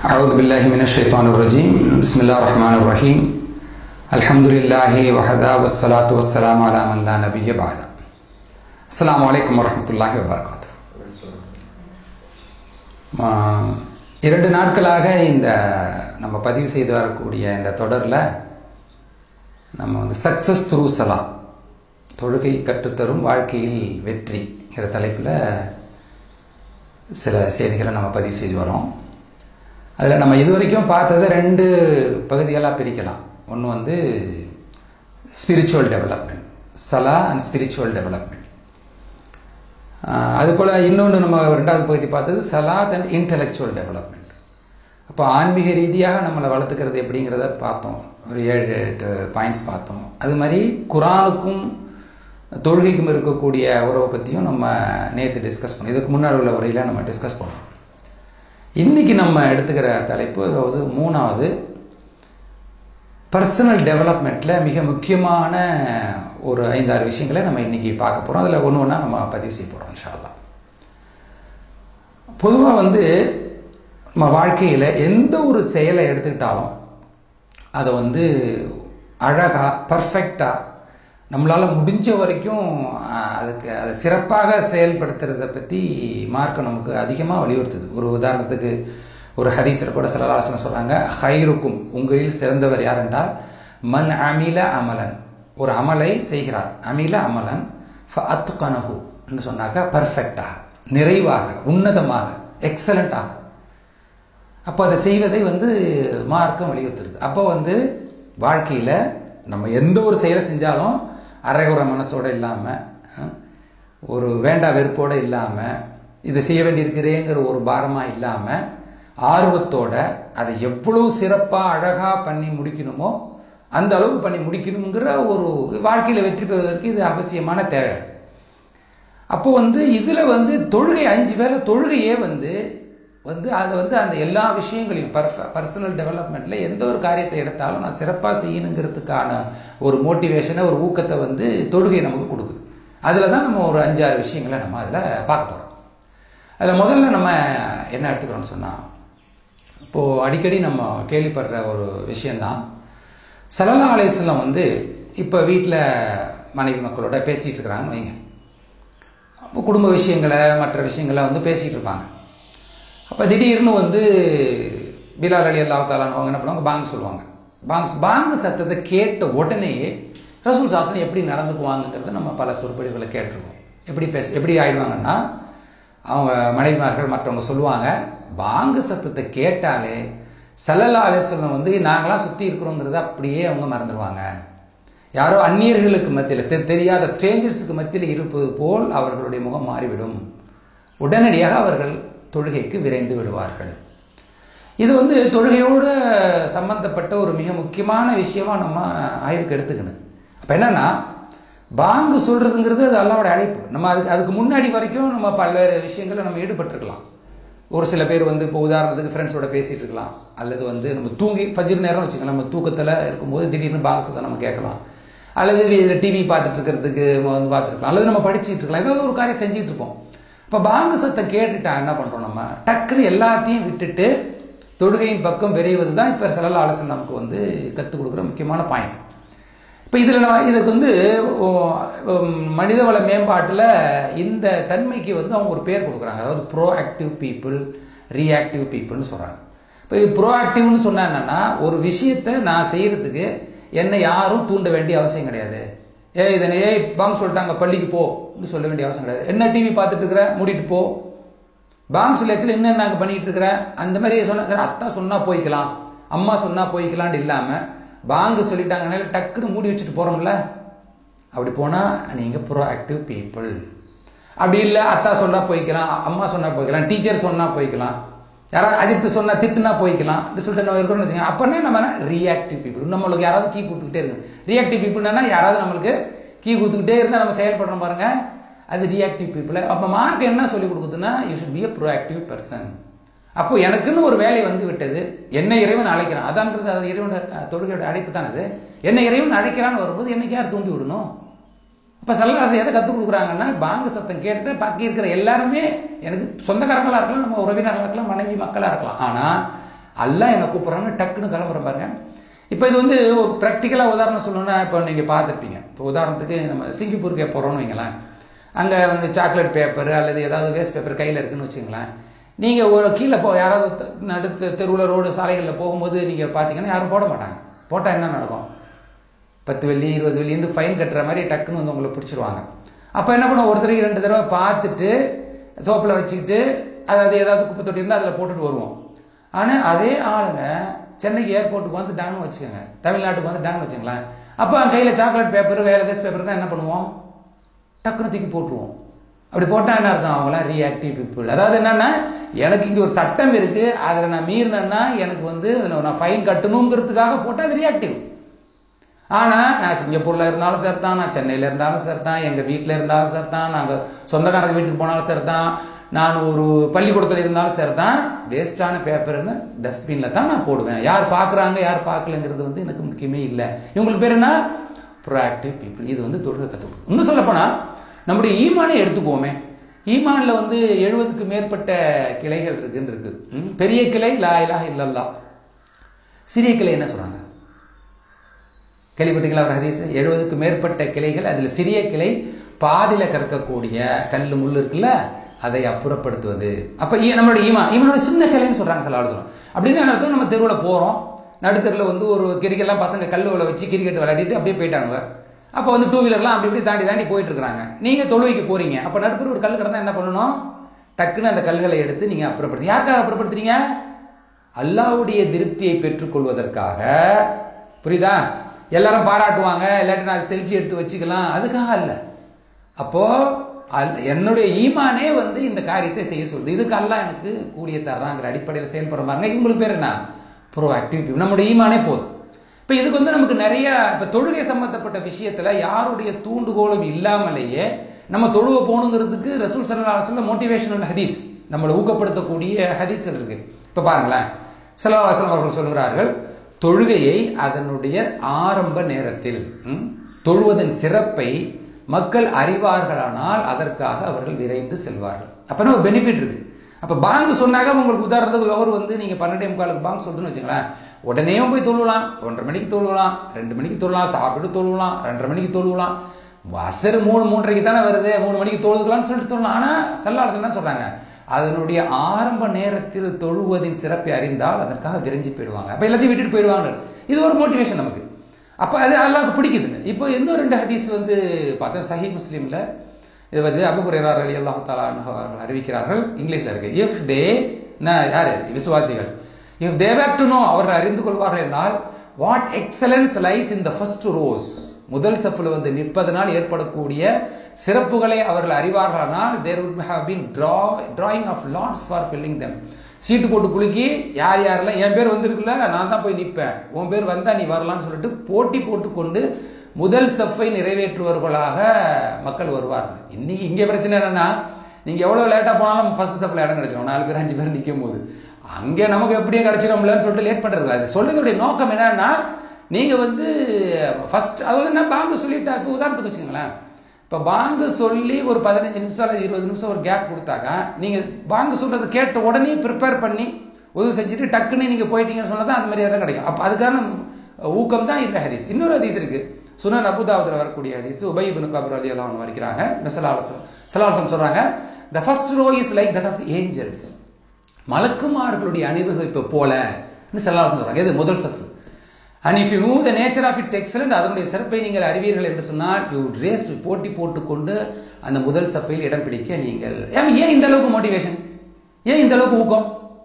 أعوذ بالله من الشيطان الرجيم بسم الله الرحمن الرحيم الحمد لله وحدا والصلاة والسلام على من لا نبي بعد السلام عليكم ورحمة الله وبركاته ஆஹ், இரண்டு நாட்களாக இந்த நம்ம பதிவு செய்து வரக்கூடிய இந்த தொடரில் நம்ம வந்து சக்சஸ் த்ரூ சலா தொழுகை கற்றுத்தரும் வாழ்க்கையில் வெற்றிங்கிற தலைப்பில் சில செய்திகளை நம்ம பதிவு செய்து வரோம் அதில் நம்ம இதுவரைக்கும் பார்த்ததை ரெண்டு பகுதிகளாக பிரிக்கலாம் ஒன்று வந்து ஸ்பிரிச்சுவல் டெவலப்மெண்ட் சலா அண்ட் ஸ்பிரிச்சுவல் டெவலப்மெண்ட் அதுபோல் இன்னொன்று நம்ம ரெண்டாவது பகுதி பார்த்தது சலாத் அண்ட் இன்டெலெக்சுவல் டெவலப்மெண்ட் அப்போ ஆன்மீக ரீதியாக நம்மளை வளர்த்துக்கிறது எப்படிங்கிறத பார்த்தோம் ஒரு ஏழு எட்டு பாயிண்ட்ஸ் பார்த்தோம் அது மாதிரி குரானுக்கும் தொழுகைக்கும் இருக்கக்கூடிய உறவை பற்றியும் நம்ம நேற்று டிஸ்கஸ் பண்ணோம் இதுக்கு முன்னாடி உள்ள உரையில் நம்ம டிஸ்கஸ் பண்ணோம் இன்னைக்கு நம்ம எடுத்துக்கிற தலைப்பு அதாவது மூணாவது பர்சனல் டெவலப்மெண்ட்டில் மிக முக்கியமான ஒரு ஐந்தாறு விஷயங்களை நம்ம இன்னைக்கு பார்க்க போகிறோம் அதில் ஒன்று ஒன்றா நம்ம பதிவு செய்ய போகிறோம் இன்ஷால்லா பொதுவாக வந்து நம்ம வாழ்க்கையில் எந்த ஒரு செயலை எடுத்துக்கிட்டாலும் அதை வந்து அழகாக பர்ஃபெக்டாக நம்மளால் முடிஞ்ச வரைக்கும் அஹ், அதுக்கு அதை சிறப்பாக செயல்படுத்துறதை பற்றி மார்க்கம் நமக்கு அதிகமாக வலியுறுத்துது ஒரு உதாரணத்துக்கு ஒரு ஹதீஸில் கூட சிலராசனம் சொல்கிறாங்க ஹைருக்கும் உங்களில் சிறந்தவர் யார் என்றால் மன் அமில அமலன் ஒரு அமலை செய்கிறார் அமில அமலன் அத்துகனஹு என்று சொன்னாக்க பர்ஃபெக்டாக நிறைவாக உன்னதமாக எக்ஸலண்ட்டாக அப்போ அதை செய்வதை வந்து மார்க்கம் வலியுறுத்துறது அப்போ வந்து வாழ்க்கையில் நம்ம எந்த ஒரு செயலை செஞ்சாலும் அரைகுறை மனசோட இல்லாமல் ஒரு வேண்டா வெறுப்போட இல்லாமல் இதை செய்ய வேண்டியிருக்கிறேங்கிற ஒரு பாரமாக இல்லாமல் ஆர்வத்தோட அதை எவ்வளவு சிறப்பாக அழகாக பண்ணி முடிக்கணுமோ அந்த அளவுக்கு பண்ணி முடிக்கணுங்கிற ஒரு வாழ்க்கையில் வெற்றி பெறுவதற்கு இது அவசியமான தேவை அப்போ வந்து இதில் வந்து தொழுகை அஞ்சு வேலை தொழுகையே வந்து வந்து அதை வந்து அந்த எல்லா விஷயங்களையும் பர்ஃப பர்சனல் டெவலப்மெண்ட்டில் எந்த ஒரு காரியத்தை எடுத்தாலும் நான் சிறப்பாக செய்யணுங்கிறதுக்கான ஒரு மோட்டிவேஷனை ஒரு ஊக்கத்தை வந்து தொழுகை நமக்கு கொடுக்குது அதில் தான் நம்ம ஒரு அஞ்சாறு விஷயங்களை நம்ம அதில் பார்க்க போகிறோம் அதில் முதல்ல நம்ம என்ன எடுத்துக்கிறோம்னு சொன்னால் இப்போது அடிக்கடி நம்ம கேள்விப்படுற ஒரு விஷயந்தான் சலல்லா அலையம் வந்து இப்போ வீட்டில் மனைவி மக்களோட பேசிகிட்டு இருக்கிறாங்கன்னு வைங்க அப்போ குடும்ப விஷயங்களை மற்ற விஷயங்களை வந்து பேசிகிட்டு இருப்பாங்க அப்போ திடீர்னு வந்து பிலால் அலி அல்லா தாலான்னு அவங்க என்ன பண்ணுவாங்க பாங்க் சொல்லுவாங்க பாங்க் பாங்கு சத்தத்தை கேட்ட உடனேயே ரசூல் சாசனம் எப்படி நடந்துக்குவாங்கங்கிறத நம்ம பல சொற்பொழிவுகளை கேட்டிருக்கோம் எப்படி பேச எப்படி ஆயிடுவாங்கன்னா அவங்க மனைவிமார்கள் மற்றவங்க சொல்லுவாங்க பாங்கு சத்தத்தை கேட்டாலே சல்லல்லா அலிஸ்லம் வந்து நாங்களாம் சுற்றி இருக்கிறோங்கிறத அப்படியே அவங்க மறந்துடுவாங்க யாரோ அந்நியர்களுக்கு மத்தியில் தெ- தெரியாத ஸ்ட்ரேஞ்சர்ஸுக்கு மத்தியில் இருப்பது போல் அவர்களுடைய முகம் மாறிவிடும் உடனடியாக அவர்கள் தொழுகைக்கு விரைந்து விடுவார்கள் இது வந்து தொழுகையோடு சம்பந்தப்பட்ட ஒரு மிக முக்கியமான விஷயமா நம்ம ஆய்வுக்கு எடுத்துக்கணும் அப்போ என்னன்னா பாங்கு சொல்றதுங்கிறது அது அல்லாவோட அழைப்பு நம்ம அதுக்கு அதுக்கு முன்னாடி வரைக்கும் நம்ம பல்வேறு விஷயங்களை நம்ம ஈடுபட்டிருக்கலாம் ஒரு சில பேர் வந்து இப்போ உதாரணத்துக்கு ஃப்ரெண்ட்ஸோட பேசிட்டு இருக்கலாம் அல்லது வந்து நம்ம தூங்கி ஃபஜ்ர் நேரம் வச்சுக்கலாம் நம்ம தூக்கத்தில் இருக்கும்போது திடீர்னு பாங்க சத்தம் நம்ம கேட்கலாம் அல்லது டிவி பார்த்துட்டு இருக்கிறதுக்கு நம்ம வந்து பார்த்துருக்கலாம் அல்லது நம்ம படிச்சுட்டு இருக்கலாம் ஏதாவது ஒரு காரியம் செஞ்சுட்டு இருப்போம் இப்போ பாங்கு சத்தம் கேட்டுட்டா என்ன பண்ணுறோம் நம்ம டக்குன்னு எல்லாத்தையும் விட்டுட்டு தொழுகையின் பக்கம் விரைவது தான் இப்போ சலல்லா ஆலோசனை நமக்கு வந்து கற்றுக் கொடுக்குற முக்கியமான பாயிண்ட் இப்போ இதில் நான் இதுக்கு வந்து ஓ, உம், மனிதவள மேம்பாட்டில் இந்த தன்மைக்கு வந்து அவங்க ஒரு பேர் கொடுக்குறாங்க அதாவது ப்ரோ ஆக்டிவ் பீப்புள் ரியாக்டிவ் பீப்புள்னு சொல்கிறாங்க இப்போ ப்ரோ ஆக்டிவ்னு சொன்னா என்னன்னா ஒரு விஷயத்தை நான் செய்யறதுக்கு என்னை யாரும் தூண்ட வேண்டிய அவசியம் கிடையாது ஏ இதனை ஏய் பாங்க சொல்லிட்டாங்க பள்ளிக்கு போ அப்படின்னு சொல்ல வேண்டிய அவசியம் கிடையாது என்ன டிவி பார்த்துட்டு இருக்கிற மூடிட்டு போ பாங்க் சிலேத்தில் என்ன நாங்கள் பண்ணிட்டு இருக்கிற அந்த மாதிரி சொன்ன சரி அத்தா சொன்னா போய்க்கலாம் அம்மா சொன்னா போய்க்கலாம்னு இல்லாம பாங்கு சொல்லிட்டாங்கன்னா டக்குன்னு மூடி வச்சுட்டு போறோம்ல அப்படி போனா நீங்க ப்ரோ ஆக்டிவ் பீப்புள் அப்படி இல்லை அத்தா சொன்னா போய்க்கலாம் அம்மா சொன்னா போய்க்கலாம் டீச்சர் சொன்னா போய்க்கலாம் யாராவது அஜித் சொன்னா திட்டுனா போய்க்கலாம் அப்படி சொல்லிட்டு நம்ம இருக்கிறோம்னு வச்சுக்கோங்க அப்பனே நம்ம ரியாக்டிவ் பீப்புள் நம்மளுக்கு யாராவது கீ கொடுத்துக்கிட்டே இருக்கு ரியாக்டிவ் பீப்புள்னா யாராவது நம்மளுக்கு கீ கொடுத்துக்கிட்டே இருந்தால் நம்ம செயல்படுறோம் பாருங்க அது ரியாக்டிவ் பீப்புள் அப்போ மார்க் என்ன சொல்லி கொடுக்குதுன்னா you should be a proactive person அப்போ எனக்குன்னு ஒரு வேலை வந்து விட்டது என்ன இறைவன் அழைக்கிறான் அதான்றது அது இறைவன் தொழுகையோட அழைப்பு தான் அது என்ன இறைவன் அழைக்கிறான்னு வரும்போது என்னைக்கு யார் தூண்டி விடணும் அப்போ சல்லாசை எதை கற்றுக் கொடுக்குறாங்கன்னா பாங்கு சத்தம் கேட்டு பாக்கி இருக்கிற எல்லாருமே எனக்கு சொந்தக்காரங்களாக இருக்கலாம் நம்ம உறவினர்களாக இருக்கலாம் மனைவி மக்களாக இருக்கலாம் ஆனால் எல்லாம் என்னை கூப்பிட்றாங்க டக்குன்னு கிளம்புறேன் பாருங்க இப்போ இது வந்து ஒரு ப்ராக்டிக்கலாக உதாரணம் சொல்லணும்னா இப்போ நீங்கள் பார்த்துருப்பீங்க இப்போ உதாரணத்துக்கு நம்ம சிங்கப்பூருக்கு போகிறோம்னு வைங்களேன் அங்கே வந்து சாக்லேட் பேப்பர் அல்லது ஏதாவது வேஸ்ட் பேப்பர் கையில் இருக்குன்னு வச்சுங்களேன் நீங்கள் ஒரு கீழே போ யாராவது த- நடுத்து தெருவில் ரோடு சாலைகளில் போகும்போது நீங்கள் பார்த்தீங்கன்னா யாரும் போட மாட்டாங்க போட்டால் என்ன நடக்கும் பத்து வெள்ளி இருபது வெள்ளின்னு ஃபைன் கட்டுற மாதிரி டக்குன்னு வந்து உங்களை பிடிச்சிருவாங்க அப்போ என்ன பண்ணுவோம் ஒருத்தருக்கு ரெண்டு தடவை பார்த்துட்டு சோப்பில் வச்சுக்கிட்டு அதாவது ஏதாவது குப்பை தொட்டி இருந்தால் அதில் போட்டுட்டு வருவோம் ஆனால் அதே ஆளுங்க சென்னைக்கு ஏர்போர்ட்டுக்கு வந்துட்டாங்கன்னு வச்சுக்கோங்க தமிழ்நாட்டுக்கு வந்துட்டாங்கன்னு வச்சுங்களேன் அப்போ கையில் சாக்லேட் பேப்பர் வேலை வேஸ்ட் பேப்பர் தான் என்ன பண்ணுவோம் டக்குன்னு தூக்கி போட்டுருவோம் அப்படி போட்டா என்ன அர்த்தம் அவங்களாம் ரியாக்டிவ் பீப்புள் அதாவது என்னன்னா எனக்கு இங்க ஒரு சட்டம் இருக்கு அதில் நான் மீறினேன்னா எனக்கு வந்து அதில் நான் ஃபைன் கட்டணுங்கிறதுக்காக போட்டால் அது ரியாக்டிவ் ஆனா நான் சிங்கப்பூர்ல இருந்தாலும் சரி தான் நான் சென்னையில இருந்தாலும் சரி தான் எங்க வீட்டில் இருந்தாலும் சரி தான் நாங்க சொந்தக்காரங்க வீட்டுக்கு போனாலும் சரி தான் நான் ஒரு பள்ளிக்கூடத்தில் இருந்தாலும் சரி தான் வேஸ்டான பேப்பர்னு டஸ்ட்பின்ல தான் நான் போடுவேன் யார் பார்க்குறாங்க யார் பார்க்கலங்கிறது வந்து எனக்கு முக்கியமே இல்லை இவங்களுக்கு பேர் என்ன ப்ரோஆக்டிவ் பீப்புள் இது வந்து தொழுகை கற்றுக்கணும் இன்னும் சொல்லப்போனா நம்முடைய ஈமானை எடுத்துக்குவோமே ஈமான்ல வந்து எழுபதுக்கு மேற்பட்ட கிளைகள் இருக்குன்னு இருக்கு ம், பெரிய கிளை லா இலாஹ இல்லல்லா சிறிய கிளை என்ன சொல்றாங்க கேள்விப்பட்டீங்களா ஒரு ஹதீஸ் எழுபதுக்கு மேற்பட்ட கிளைகள் அதில் சிறிய கிளை பாதியில கற்கக்கூடிய கல் முள் இருக்குல்ல அதை அப்புறப்படுத்துவது அப்ப ஈ- நம்மளோட ஈமா ஈமானோட சின்ன கிளைன்னு சொல்றாங்க சில ஆள் சொல்றோம் அப்படின்னு என்ன அர்த்தம் நம்ம தெருவில் போறோம் நடுத்தெருவில் வந்து ஒரு கிரிக்கெட்லாம் பசங்க கல்லுகளை வச்சு கிரிக்கெட் விளையாடிட்டு அப்படியே போயிட்டாங்க அப்போ வந்து டூ வீலர்லாம் அப்படி இப்படி தாண்டி தாண்டி போயிட்டு இருக்காங்க நீங்க தொழுவைக்கு போறீங்க அப்ப நடுத்தர் ஒரு கல் கிடந்தா என்ன பண்ணணும் டக்குன்னு அந்த கல்களை எடுத்து நீங்க அப்புறப்படுத்தி யாருக்காக அப்புறப்படுத்துறீங்க அல்லாஹ்வுடைய திருப்தியை பெற்றுக்கொள்வதற்காக புரியுதா எல்லாரும் பாராட்டுவாங்க இல்லாட்டி நான் செல்ஃபி எடுத்து வச்சுக்கலாம் அதுக்காக அல்ல அப்போ அல்- என்னுடைய ஈமானே வந்து இந்த காரியத்தை செய்ய சொல்லுது இதுக்கு அல்லாஹ் எனக்கு கூலிய தர்றாங்கிற அடிப்படையில் செயல்படுற பாருங்க இவங்களுக்கு பேர் என்ன ப்ரோ ஆக்டிவிட்டி நம்முடைய ஈமானே போதும் இப்போ இதுக்கு வந்து நமக்கு நிறைய இப்போ தொழுகை சம்பந்தப்பட்ட விஷயத்துல யாருடைய தூண்டுகோலும் இல்லாமலேயே நம்ம தொழுவ போகணுங்கிறதுக்கு ரசூல் சல்லா அலுவலம் மோட்டிவேஷனல் ஹதீஸ் நம்மளை ஊக்கப்படுத்தக்கூடிய ஹதீஸ்கள் இருக்கு இப்போ பாருங்களேன் சல்லா அலுவலம் அவர்கள் சொல்கிறார்கள் தொழுகையை அதனுடைய ஆரம்ப நேரத்தில் ம், தொழுவதன் சிறப்பை மக்கள் அறிவார்களானால் அதற்காக அவர்கள் விரைந்து செல்வார்கள் அப்ப ஒரு பெனிஃபிட் இருக்கு அப்ப பாங்கு சொன்னாக்க உங்களுக்கு உதாரணத்துக்கு அவர் வந்து நீங்க பன்னெண்டே முக்காலுக்கு பாங்கு சொல்லுன்னு வச்சுங்களேன் உடனே போய் தொழுவலாம் ஒன்றரை மணிக்கு தொழுவலாம் ரெண்டு மணிக்கு தொழலாம் சாப்பிட்டு தொழுவலாம் ரெண்டரை மணிக்கு தொழுவலாம் அசர் மூணு மூன்றரைக்கு தானே வருது மூணு மணிக்கு தொழுதுக்கலாம்னு சொல்லிட்டு தொழலாம் ஆனா சல்லாஸ் என்ன சொல்றாங்க அதனுடைய ஆரம்ப நேரத்தில் தொழுவதின் சிறப்பை அறிந்தால் அதற்காக விரைஞ்சு போயிடுவாங்க அப்ப எல்லாத்தையும் விட்டுட்டு போயிடுவாங்க இது ஒரு மோட்டிவேஷன் நமக்கு அப்ப அது அல்லாஹ்க்கு பிடிக்குதுங்க இப்போ இன்னும் ரெண்டு ஹதீஸ் வந்து பார்த்தா சஹி முஸ்லீம்ல இது வந்து அபு ஹுரைரா ரலியல்லாஹு தஆலா அன்ஹு அவர்கள் அறிவிக்கிறார்கள் இங்கிலீஷ்ல இருக்கு இஃப் தே யாரு விசுவாசிகள் if they were to know அவர்கள் அறிந்து கொள்வார்கள் என்றால் what excellence lies in the first rows முதல் சஃப்ல வந்து நிற்பதனால் ஏற்படக்கூடிய சிறப்புகளை அவர்கள் அறிவார்களானால் தேர் would have been draw drawing of lots for filling them சீட்டு போட்டு குலுக்கி யார் யாரெல்லாம் என் பேர் வந்திருக்குல்ல நான் தான் போய் நிற்பேன் உன் பேர் வந்தா நீ வரலாம்னு சொல்லிட்டு போட்டி போட்டுக்கொண்டு முதல் சஃப்பை நிறைவேற்றுவர்களாக மக்கள் வருவார்கள் இன்னைக்கு இங்க பிரச்சனை என்னன்னா நீங்க எவ்வளவு லேட்டா போனாலும் ஃபர்ஸ்ட் சப்ல இடம் கிடைச்சிடும் நாலு பேர் அஞ்சு பேர் நிற்கும் போது அங்கே நமக்கு எப்படியே கிடைச்சிடும்லன்னு சொல்லிட்டு லேட் பண்றது அது சொல்லுங்களுடைய நோக்கம் என்னன்னா நீங்க வந்து ஃபர்ஸ்ட் அது வந்து என்ன பாங்கு சொல்லிட்டா இப்போ உதாரணத்துக்கு வச்சுங்களேன் இப்போ பாங்கு சொல்லி ஒரு பதினஞ்சு நிமிஷம் அல்லது இருபது நிமிஷம் ஒரு கேப் கொடுத்தாக்கா நீங்க பாங்கு சொல்றதை கேட்ட உடனே ப்ரிப்பேர் பண்ணி உதவி செஞ்சுட்டு டக்குன்னு நீங்க போயிட்டீங்கன்னு சொன்னா தான் அந்த மாதிரி தான் கிடைக்கும் அப்போ அதுக்கான ஊக்கம் தான் இந்த ஹதீஸ் இன்னொரு ஹதீஸ் இருக்கு சுனன் அபுதாபுல வரக்கூடிய ஹதீஸ் உபை இப்னு கபர் அலி அல்லாஹ் வரைக்கிறாங்க நசலாலசம் சலாலசம் சொல்றாங்க the first row is like that of the angels மலக்குமார்களுடைய அணிவகுப்பு போல சலாலசம் சொல்றாங்க இது முதல் சஃப் and if you know the nature of its excellent அதனுடைய சிறப்பை நீங்கள் அறிவீர்கள் என்று சொன்னால் யூ ரேஸ் போட்டி போட்டுக்கொண்டு அந்த முதல் சஃபையில் இடம் பிடிக்க நீங்கள் ஏன் ஏன் இந்த அளவுக்கு மோட்டிவேஷன் ஏன் இந்த அளவுக்கு ஊக்கம்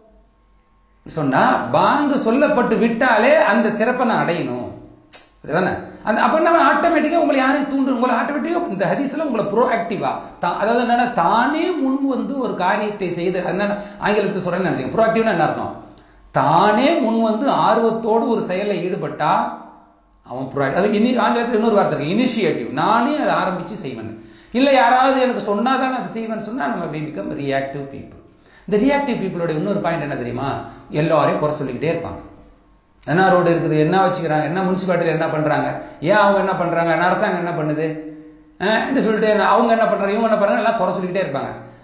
சொன்னா பாங்கு சொல்லப்பட்டு விட்டாலே அந்த சிறப்பை நான் அடையணும் அதுதானே அந்த அப்ப நம்ம ஆட்டோமேட்டிக்கா உங்களை யாரையும் தூண்டு உங்களை ஆட்டோமேட்டிக்கா இந்த ஹதீஸ்ல உங்களை ப்ரோ ஆக்டிவா அதாவது என்னன்னா தானே முன் வந்து ஒரு காரியத்தை செய்து அதனால ஆங்கிலத்தில் சொல்றேன்னு நினைச்சீங்க ப்ரோ ஆக்டிவ்னா என்ன அர்த்தம் தானே முன் வந்து ஆர்வத்தோடு ஒரு செயலில் ஈடுபட்டா அவன் ப்ரோ அது இனி ஆங்கிலத்தில் இன்னொரு வார்த்தை இருக்கு இனிஷியேட்டிவ் நானே அதை ஆரம்பிச்சு செய்வேன் இல்ல யாராவது எனக்கு சொன்னாதான் அதை செய்வேன்னு சொன்னா நம்ம பிகம் ரியாக்டிவ் பீப்புள் இந்த ரியாக்டிவ் பீப்புளோட இன்னொரு பாயிண்ட் என்ன தெரியுமா எல்லாரையும் குறை சொல்லிக்கிட்டே இருப்பாங்க என்ன ரோடு இருக்குது என்ன வச்சுக்கிறாங்க என்ன முனிசிபாலிட்டியில் என்ன பண்றாங்க ஏன் அவங்க என்ன பண்றாங்க என்ன அரசாங்கம் என்ன பண்ணுது என்று சொல்லிட்டு அவங்க என்ன பண்றாங்க இவங்க என்ன பண்றாங்க எல்லாம் குறை சொல்லிக்கிட்டே இருப்பாங்க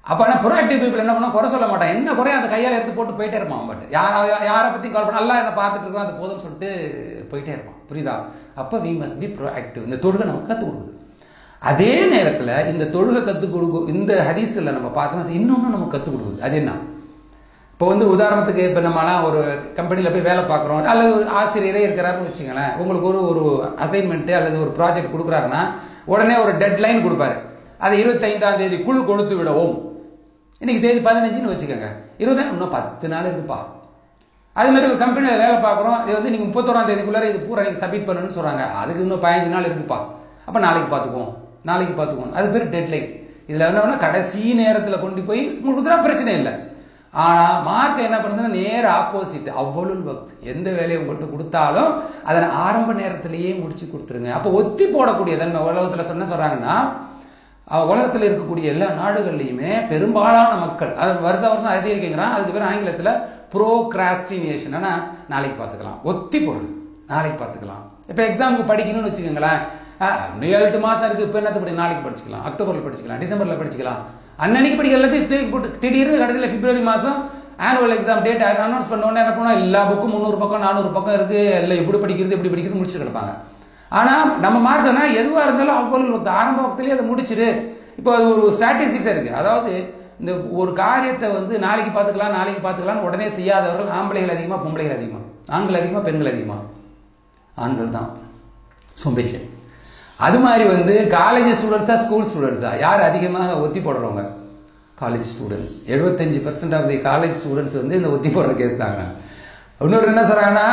அப்போ ஆனால் ப்ரொஆக்டிவ் பீப்புள் என்ன பண்ணா குறை சொல்ல மாட்டான் என்ன குறைய அந்த கையால் எடுத்து போட்டு போயிட்டே இருப்பான் பட் யார் யாரை பற்றி கால் பண்ண நல்லா என்ன பார்த்துட்டு இருக்கோம் அது போதும்னு சொல்லிட்டு போயிட்டே இருப்பான் புரியுதா அப்போ வி மஸ்ட் பி ப்ரோஆக்டிவ் இந்த தொழுகை நமக்கு கற்றுக் கொடுக்குது அதே நேரத்தில் இந்த தொழுகை கற்றுக் கொடுக்கும் இந்த ஹதீஸில் நம்ம பார்த்தோம் அது இன்னொன்று நமக்கு கற்றுக் கொடுக்குது அது என்ன இப்போ வந்து உதாரணத்துக்கு இப்போ நம்மலாம் ஒரு கம்பெனியில் போய் வேலை பார்க்குறோம் அல்லது ஒரு ஆசிரியரே இருக்கிறாருன்னு வச்சுங்களேன் உங்களுக்கு ஒரு ஒரு அசைன்மெண்ட்டு அல்லது ஒரு ப்ராஜெக்ட் கொடுக்குறாருன்னா உடனே ஒரு டெட் லைன் கொடுப்பாரு அது இருபத்தைந்தாம் தேதிக்குள் கொடுத்து விடவும் இன்னைக்கு தேதி பதினஞ்சுன்னு வச்சுக்கோங்க இருபதாயிரம் இன்னும் பத்து நாள் இருக்குப்பா அது மாதிரி ஒரு கம்பெனியில் வேலை பார்க்குறோம் இது வந்து நீங்கள் முப்பத்தோராம் தேதிக்குள்ளார இது பூரா நீங்கள் சப்மிட் பண்ணணும்னு சொல்கிறாங்க அதுக்கு இன்னும் பதினஞ்சு நாள் இருக்குப்பா அப்போ நாளைக்கு பார்த்துக்குவோம் நாளைக்கு பார்த்துக்குவோம் அது பேர் டெட்லைன் இதில் என்ன பண்ணால் கடைசி நேரத்தில் கொண்டு போய் உங்களுக்கு கொடுத்துட்டா பிரச்சனை இல்லை ஆனால் மார்க் என்ன பண்ணுதுன்னா நேர ஆப்போசிட் அவ்வளவு வக்த் எந்த வேலையை உங்கள்கிட்ட கொடுத்தாலும் அதை ஆரம்ப நேரத்திலேயே முடிச்சு கொடுத்துருங்க அப்போ ஒத்தி போடக்கூடியது உலகத்தில் சொன்ன சொல்கிறாங்கன்னா உலகத்தில் இருக்கக்கூடிய எல்லா நாடுகள்லையுமே பெரும்பாலான மக்கள் அது வருஷ வருஷம் அதிகரிக்கிறான் அதுக்கு பேர் ஆங்கிலத்தில் ப்ரோக்ராஸ்டினேஷன் ஆனால் நாளைக்கு பார்த்துக்கலாம் ஒத்தி போடுறது நாளைக்கு பார்த்துக்கலாம் இப்போ எக்ஸாமுக்கு படிக்கணும்னு வச்சுக்கோங்களேன் இன்னும் ஏழு எட்டு மாதம் இருக்குது இப்போ என்னத்தை படி நாளைக்கு படிச்சுக்கலாம் அக்டோபரில் படிச்சுக்கலாம் டிசம்பரில் படிச்சுக்கலாம் அன்னன்னைக்கு படிக்க எல்லாத்தையும் தூக்கி போட்டு திடீர்னு கடைசியில் பிப்ரவரி மாதம் ஆனுவல் எக்ஸாம் டேட் அனௌன்ஸ் பண்ண உடனே என்ன பண்ணோம் எல்லா புக்கும் முந்நூறு பக்கம் நானூறு பக்கம் இருக்குது எல்லாம் எப்படி படிக்கிறது எப்படி படிக்கிறது முடிச்சுட்டு கிடப்பாங்க ஆனால் நம்ம மார்க்ஸ்னா எதுவாக இருந்தாலும் அவ்வளவு ஆரம்ப வக்திலேயே அதை முடிச்சிரு இப்போ அது ஒரு ஸ்டாட்டிஸ்டிக்ஸ் இருக்குது அதாவது இந்த ஒரு காரியத்தை வந்து நாளைக்கு பார்த்துக்கலாம் நாளைக்கு பார்த்துக்கலாம் உடனே செய்யாதவர்கள் ஆம்பளைகள் அதிகமாக பொம்பளைகள் அதிகமாக ஆண்கள் அதிகமாக பெண்கள் அதிகமாக ஆண்கள் தான் சொம்பைகள் அது மாதிரி வந்து காலேஜ் ஸ்டூடெண்ட்ஸா ஸ்கூல் ஸ்டூடெண்ட்ஸா யார் அதிகமாக ஒத்தி போடுறவங்க காலேஜ் ஸ்டூடெண்ட்ஸ் எழுபத்தஞ்சு percent of the college students வந்து இந்த ஒத்தி போடுற கேஸ் தாங்க இன்னொரு என்ன சொல்றாங்கன்னா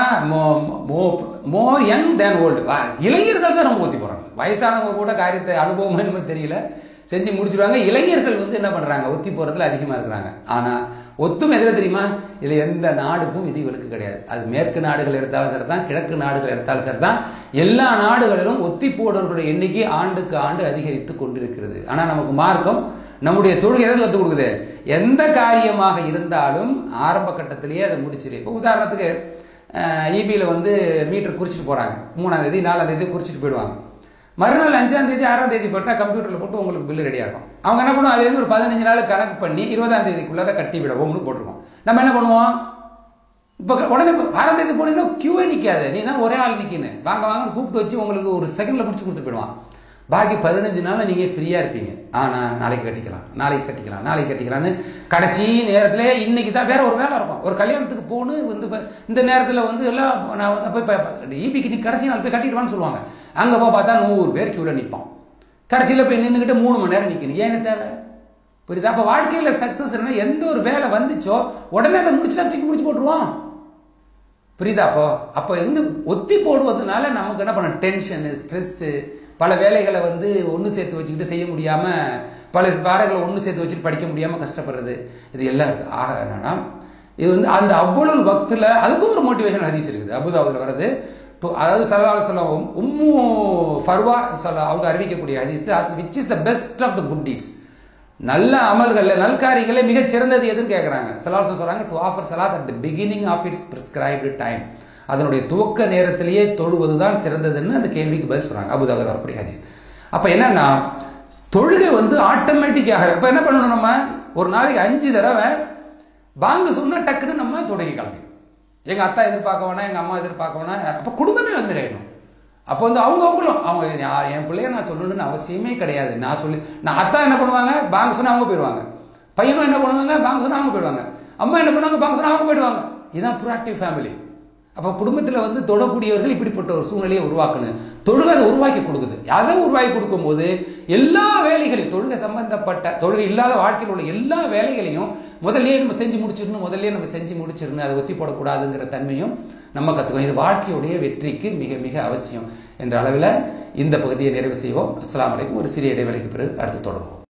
மோ யங் தேன் ஓல்டு இளைஞர்கள் தான் நம்ம ஒத்தி போறாங்க வயசானவங்க கூட காரியத்தை அனுபவம் தெரியல செஞ்சு முடிச்சிருவாங்க இளைஞர்கள் வந்து என்ன பண்றாங்க ஒத்தி போறதுல அதிகமா இருக்கிறாங்க ஆனா ஒத்தும் எதிர தெரியுமா இதுல எந்த நாடுக்கும் விதிவிலக்கு கிடையாது அது மேற்கு நாடுகள் எடுத்தாலும் சரி தான் கிழக்கு நாடுகள் எடுத்தாலும் சரி தான் எல்லா நாடுகளிலும் ஒத்தி போடுறவர்களுடைய எண்ணிக்கை ஆண்டுக்கு ஆண்டு அதிகரித்து கொண்டிருக்கிறது ஆனா நமக்கு மார்க்கம் நம்முடைய தொழில் எதை கற்றுக் கொடுக்குது எந்த காரியமாக இருந்தாலும் ஆரம்ப கட்டத்திலேயே அதை முடிச்சிரு இப்போ உதாரணத்துக்கு இபியில் வந்து மீட்டர் குறிச்சிட்டு போகிறாங்க மூணாம் தேதி நாலாம் தேதி குறிச்சிட்டு போயிடுவாங்க மறுநாள் அஞ்சாம் தேதி ஆறாம் தேதி போட்டால் கம்ப்யூட்டரில் போட்டு உங்களுக்கு பில்லு ரெடியாக இருக்கும் அவங்க என்ன பண்ணுவோம் அதுலேருந்து ஒரு பதினஞ்சு நாள் கணக்கு பண்ணி இருபதாம் தேதிக்குள்ளே கட்டி விடவோம்னு போட்டிருக்கோம் நம்ம என்ன பண்ணுவோம் இப்போ உடனே ஆறாம் தேதி போனீங்கன்னா கியூவே நிற்காது நீ தான் ஒரே ஆள் நிற்கணும் வாங்க வாங்கன்னு கூப்பிட்டு வச்சு உங்களுக்கு ஒரு செகண்டில் முடிச்சு கொடுத்து போயிடுவான் பாக்கி பதினஞ்சு நாள் நீங்கள் ஃப்ரீயாக இருப்பீங்க ஆனால் நாளைக்கு கட்டிக்கலாம் நாளைக்கு கட்டிக்கலாம் நாளைக்கு கட்டிக்கலாம்னு கடைசி நேரத்தில் இன்னைக்கு தான் வேற ஒரு வேலை இருக்கும் ஒரு கல்யாணத்துக்கு போகணும் வந்து இந்த நேரத்தில் வந்து எல்லாம் நான் வந்து போய் ஈபிக்கு நீ கடைசி நாள் போய் கட்டிடுவான்னு சொல்லுவாங்க அங்கே போய் பார்த்தா நூறு பேர் க்யூவில் நிற்பான் கடைசியில் போய் நின்றுக்கிட்டு மூணு மணி நேரம் நிற்கணும் ஏன்னு தேவை புரியுதா அப்போ வாழ்க்கையில் சக்ஸஸ் எந்த ஒரு வேலை வந்துச்சோ உடனே அதை முடிச்சுட்டா தூக்கி முடிச்சு போட்டுருவான் புரியுதா அப்போ அப்போ இருந்து ஒத்தி போடுவதனால நமக்கு என்ன பண்ண டென்ஷனு ஸ்ட்ரெஸ்ஸு பல வேலைகளை வந்து ஒன்று சேர்த்து வச்சுக்கிட்டு செய்ய முடியாமல் பல பாடங்களை ஒன்று சேர்த்து வச்சுட்டு படிக்க முடியாமல் கஷ்டப்படுறது இது எல்லாம் இருக்குது ஆக என்னன்னா இது வந்து அந்த அவ்வளவு பக்தில் அதுக்கும் ஒரு மோட்டிவேஷன் ஹதீஸ் இருக்குது அபுதாபில் வர்றது அதாவது சல்லா சொல்லம் உம்மு ஃபர்வா சொல்ல அவங்க அறிவிக்கக்கூடிய ஹதீஸ் which is the best of the good deeds நல்ல அமல்கள் நல்காரியங்களே மிகச் சிறந்தது எதுன்னு கேட்குறாங்க சலாசம் சொல்றாங்க டு ஆஃபர் சலாத் at the beginning of its prescribed time அதனுடைய துவக்க நேரத்திலேயே தொழுவது தான் சிறந்ததுன்னு அந்த கேள்விக்கு பதில் சொல்றாங்க அபுதாபர் வரக்கூடிய ஹதீஸ் அப்போ என்னன்னா தொழுகை வந்து ஆட்டோமேட்டிக்காக இப்போ என்ன பண்ணணும் நம்ம ஒரு நாளைக்கு அஞ்சு தடவை வாங்க சொன்னா டக்குன்னு நம்ம தொடங்கி கிளம்பி எங்க அத்தா எதிர்பார்க்க வேணாம் எங்க அம்மா எதிர்பார்க்க வேணாம் அப்போ குடும்பமே வந்துடணும் அப்போ வந்து அவங்க அவங்களும் அவங்க என் பிள்ளைய நான் சொல்லணும்னு அவசியமே கிடையாது நான் சொல்லி நான் அத்தா என்ன பண்ணுவாங்க பாங்க சொன்னா அவங்க போயிடுவாங்க பையனும் என்ன பண்ணுவாங்க பாங்க சொன்னா அவங்க போயிடுவாங்க அம்மா என்ன பண்ணுவாங்க பாங்க சொன்னா அவங்க போயிடுவாங்க இதுதான் ப்ரோஆக்டிவ் ஃபேமிலி அப்போ குடும்பத்தில் வந்து தொடக்கூடியவர்கள் இப்படிப்பட்ட ஒரு சூழ்நிலையை உருவாக்கணும் தொழுகை அதை உருவாக்கி கொடுக்குது அதை உருவாக்கி கொடுக்கும்போது எல்லா வேலைகளையும் தொழுகை சம்பந்தப்பட்ட தொழுகை இல்லாத வாழ்க்கையில் உள்ள எல்லா வேலைகளையும் முதல்லயே நம்ம செஞ்சு முடிச்சிடணும் முதல்லயே நம்ம செஞ்சு முடிச்சிடணும் அதை ஒத்தி போடக்கூடாதுங்கிற தன்மையும் நம்ம கற்றுக்கணும் இது வாழ்க்கையுடைய வெற்றிக்கு மிக மிக அவசியம் என்ற அளவில் இந்த பகுதியை நிறைவு செய்வோம் அஸ்லாம் வலைக்கும் ஒரு சிறிய இடைவேளைக்கு பிறகு அடுத்து தொடருவோம்